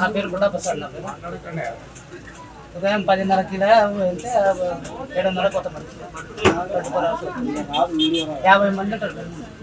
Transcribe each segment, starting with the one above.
నా పేరు గుడ్డా ప్రసాద్ నా పేరు ఉదయం పదిన్నర కిలో వెళ్తే ఏడున్నర కొత్త మంది యాభై మంది ఉంటారు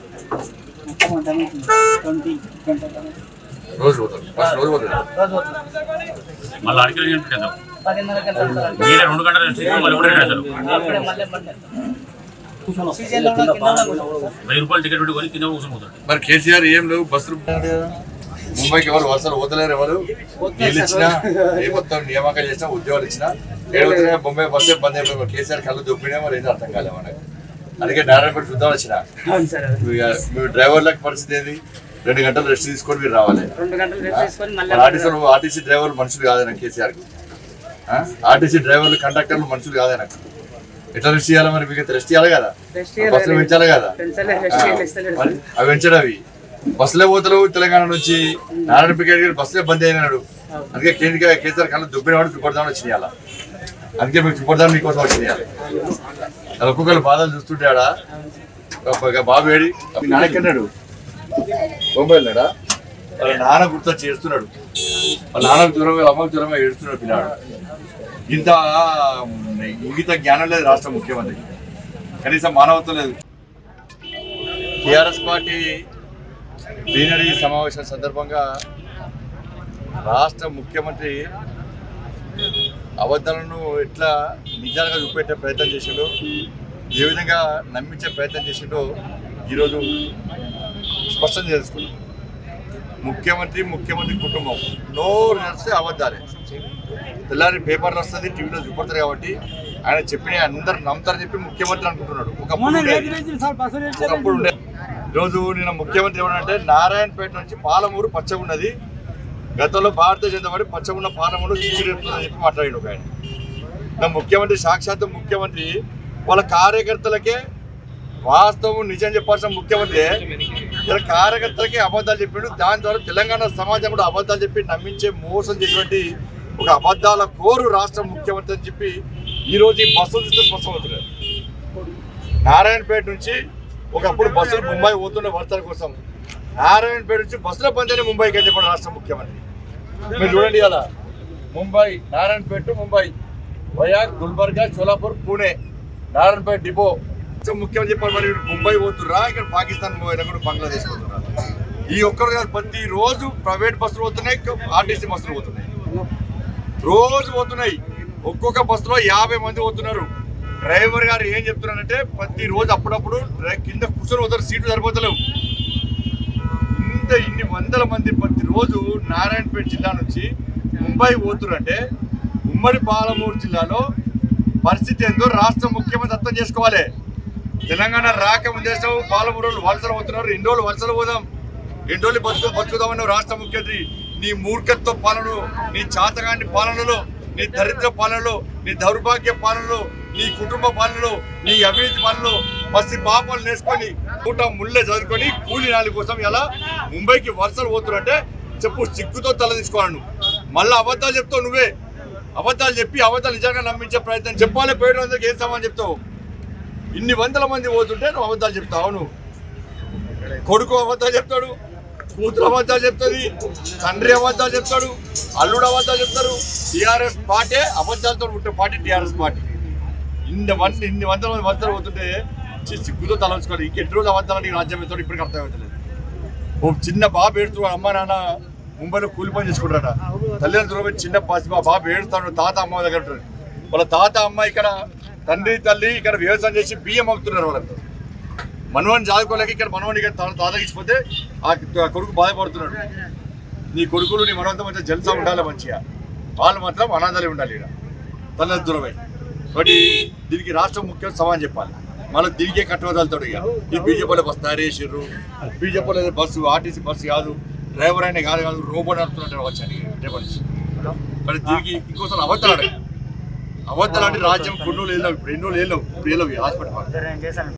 రోజు పోతారు ఫస్ట్ రోజు పోతారు రోజు పోతున్నారు మళ్ళీ అడిగి రెండు గంటలకు వెళ్తాం పదిన్నరకి వెళ్తారు మీరే రెండు గంటలు రెస్ట్ తీసుకొని మళ్ళీ కూడా రెండు గంటలు అప్పుడే మళ్ళీ బండి వెళ్తాం సీజన్లో కూడా కింద కూడా కూర్చోవచ్చు. వెయ్యి రూపాయలు టికెట్ పెట్టి కొని కింద కూర్చొని పోతాడు మరి కేసీఆర్ ఏం లేవు బస్సులు ముంబైకి ఎవరు వరుసలు వదలేరు ఎవరు నీళ్ళు ఇచ్చినా ఏ మొత్తం నియామకాలు చేసినా ఉద్యోగాలు ఇచ్చినా ఏడవచ్చినా బొంబాయి బస్సే బంద్ అయిపోయి మరి కేసీఆర్ కళ్ళు దొబ్బినా మరి ఏందో అర్థం కాలేదు మనకు అందుకే నారాయణపేట చూద్దాం వచ్చిన ఇక మీ డ్రైవర్లకు పరిస్థితి ఏంది రెండు గంటలు రెస్ట్ తీసుకొని మీరు రావాలి రెండు గంటలు రెస్ట్ తీసుకొని మళ్ళీ మన ఆర్టీసీ ఆర్టీసీ డ్రైవర్లు మనుషులు కాదన్న కేసీఆర్ ఆర్టీసీ డ్రైవర్లు కండక్టర్లు మనుషులు కాదన్న ఎట్లా రెస్ట్ చేయాలి మరి మీకు రెస్ట్ చేయాలి కదా రెస్ట్ బస్సులు పెంచాలి కదా పెంచలే రెస్ట్ చేయాలి మరి అవి పెంచడం అవి బస్సులే పోతలేవు తెలంగాణ నుంచి నారాయణ పికేట్ గారు బస్సులే బంద్ అయినాడు అందుకే కేంద్ర కేసీఆర్ కళ్ళు దుబ్బినవాడు సుపర్దాన్ వచ్చినాయి అలా అందుకే మీకు సుపర్దాన్ మీకోసం వచ్చినాయి అలా ఒక్కొక్కరు బాధలు చూస్తుంటే ఆడ ఒక బాబు ఏడి మీ నాన్న ఎక్కన్నాడు బొంబాయి వెళ్ళాడా వాళ్ళ నాన్న గుర్తొచ్చి ఏడుస్తున్నాడు వాళ్ళ నాన్నకు దూరంగా అమ్మకు దూరంగా ఏడుస్తున్నాడు పిల్లాడు ఇంత ఇంగిత జ్ఞానం లేదు రాష్ట్ర ముఖ్యమంత్రికి కనీసం మానవత్వం లేదు టిఆర్ఎస్ పార్టీ ప్లీనరీ సమావేశం సందర్భంగా రాష్ట్ర ముఖ్యమంత్రి అబద్ధాలను ఎట్లా నిజాలుగా చూపెట్టే ప్రయత్నం చేసిండో ఏ విధంగా నమ్మించే ప్రయత్నం చేసిండో ఈరోజు స్పష్టం తెలుసుకున్నాం ముఖ్యమంత్రి ముఖ్యమంత్రి కుటుంబం నోరు నడిస్తే అబద్ధాలే తెల్లారి పేపర్లు వస్తుంది టీవీలో చూపడతారు కాబట్టి ఆయన చెప్పిన అందరు నమ్ముతారని చెప్పి ముఖ్యమంత్రి అనుకుంటున్నాడు ఒకప్పుడు ఉండేది. ఒకప్పుడు ఉండే ఈరోజు నిన్న ముఖ్యమంత్రి ఏమనంటే నారాయణపేట నుంచి పాలమూరు పచ్చగా ఉన్నది గతంలో భారతీయ జనతా పార్టీ పచ్చగా ఉన్న పాలమూరు చిచ్చిరేపుతుందని చెప్పి మాట్లాడాడు ఒక ఆయన నా ముఖ్యమంత్రి సాక్షాత్తు ముఖ్యమంత్రి వాళ్ళ కార్యకర్తలకే వాస్తవం నిజం చెప్పాల్సిన ముఖ్యమంత్రి ఇలా కార్యకర్తలకే అబద్ధాలు చెప్పిండు దాని ద్వారా తెలంగాణ సమాజం కూడా అబద్ధాలు చెప్పి నమ్మించే మోసం చేసినటువంటి ఒక అబద్ధాల కోరు రాష్ట్ర ముఖ్యమంత్రి అని చెప్పి ఈ రోజు ఈ బస్సులు చూస్తే స్పష్టమవుతున్నారు నారాయణపేట నుంచి ఒకప్పుడు బస్సులు ముంబై పోతుండే వర్తల కోసం నారాయణపేట నుంచి బస్సుల పందేనే ముంబైకి అని చెప్పాడు రాష్ట్ర ముఖ్యమంత్రి మీరు చూడండి కదా ముంబై నారాయణపేట టు ముంబై వయాక్ గుల్బర్గా చోలాపూర్ పూణే నారాయణపేట డిపో రాష్ట్ర ముఖ్యమంత్రి చెప్పారు మరి వీడు ముంబై పోతుర్రా ఇక్కడ పాకిస్తాన్ పోయినా కూడా బంగ్లాదేశ్ పోతుర్రా ఈ ఒక్కరు కాదు ప్రతి రోజు ప్రైవేట్ బస్సులు పోతున్నాయి ఆర్టీసీ బస్సులు పోతున్నాయి రోజు పోతున్నాయి ఒక్కొక్క బస్సులో యాభై మంది పోతున్నారు డ్రైవర్ గారు ఏం చెప్తున్నారంటే ప్రతి రోజు అప్పుడప్పుడు డ్రై- కింద కూర్చొని పోతారు సీట్లు సరిపోతలేవు ఇంత ఇన్ని వందల మంది ప్రతి రోజు నారాయణపేట జిల్లా నుంచి ముంబై పోతురంటే ఉమ్మడి పాలమూరు జిల్లాలో పరిస్థితి ఏందో రాష్ట్ర ముఖ్యమంత్రి అర్థం చేసుకోవాలి తెలంగాణ రాక ఉద్దేశం పాలమూరు వాళ్ళు వలసలు పోతున్నారు ఎన్ని రోజులు వలసలు పోదాం ఎన్ని రోజులు బతుకు బతుకుదామన్న రాష్ట్ర ముఖ్యమంత్రి నీ మూర్ఖత్వ పాలన నీ చాతగాని పాలనలో నీ దరిద్ర పాలనలో నీ దౌర్భాగ్య పాలనలో నీ కుటుంబ పాలనలో నీ అవినీతి పాలనలో పసి పాపాలు నేర్చుకొని పూట ముళ్ళే చదువుకొని కూలి నాలుగు కోసం ఎలా ముంబైకి వలసలు పోతున్నంటే చెప్పు సిగ్గుతో తల తీసుకోవాలి నువ్వు మళ్ళీ అబద్ధాలు చెప్తావు నువ్వే అబద్ధాలు చెప్పి అబద్ధాలు నిజంగా నమ్మించే ప్రయత్నం చెప్పాలి పోయిన అందరికి ఏం సమాధానం చెప్తావు ఇన్ని వందల మంది పోతుంటే నువ్వు అబద్ధాలు చెప్తావు అవును కొడుకు అబద్ధాలు చెప్తాడు కూతురు అబద్ధాలు చెప్తుంది తండ్రి అబద్ధాలు చెప్తాడు అల్లుడు అబద్ధాలు చెప్తారు టీఆర్ఎస్ పార్టీ అబద్ధాలతో ఉంటే పార్టీ టీఆర్ఎస్ పార్టీ ఇన్ని వంద ఇన్ని వందల మంది వందలు పోతుంటే చి సిగ్గుతో తలంచుకోవాలి ఇంకెన్ని రోజులు అబద్ధాలు నీకు రాజ్యం అవుతాడు ఇప్పటికి అర్థమవుతలేదు ఓ చిన్న బాబు ఏడుస్తున్నాడు అమ్మ నాన్న ముంబైలో కూలి పని చేసుకుంటారట తల్లిదండ్రులు పోయి చిన్న పసి మా బాబు ఏడుస్తాడు తాత అమ్మ దగ్గర ఉంటాడు వాళ్ళ తాత అమ్మ ఇక్కడ తండ్రి తల్లి ఇక్కడ వ్యవసాయం చేసి బియ్యం అమ్ముతున్నారు వాళ్ళంతా మనవాడిని చదువుకోలేక ఇక్కడ మనవాడిని ఇక్కడ తాను తాతకి ఇచ్చిపోతే ఆ కొడుకు బాధపడుతున్నాడు నీ కొడుకులు నీ మనవంతా మంచిగా జల్సా ఉండాలి మంచిగా వాళ్ళు మాత్రం అనాథాలే ఉండాలి ఇక్కడ తల్లి దూరమై కాబట్టి దీనికి రాష్ట్ర ముఖ్యం సమాన్ చెప్పాలి మళ్ళీ దీనికే కట్టుబడతాడు ఇక ఈ బీజేపీలో బస్ తయారు చేసిర్రు బీజేపీలో బస్సు ఆర్టీసీ బస్సు కాదు డ్రైవర్ అయినా కాదు కాదు రోబో నడుపుతున్నట్టు వచ్చాను రేపటి నుంచి కానీ దీనికి ఇంకోసారి అబద్ధాలు ఆడాలి. అబద్ధాలు అంటే రాజ్యం కొన్ని రోజులు వెళ్ళావు ఇప్పుడు ఎన్నో లేవు ఇప్పుడు వెళ్ళవు హాస్పిటల్ నేను చేశాను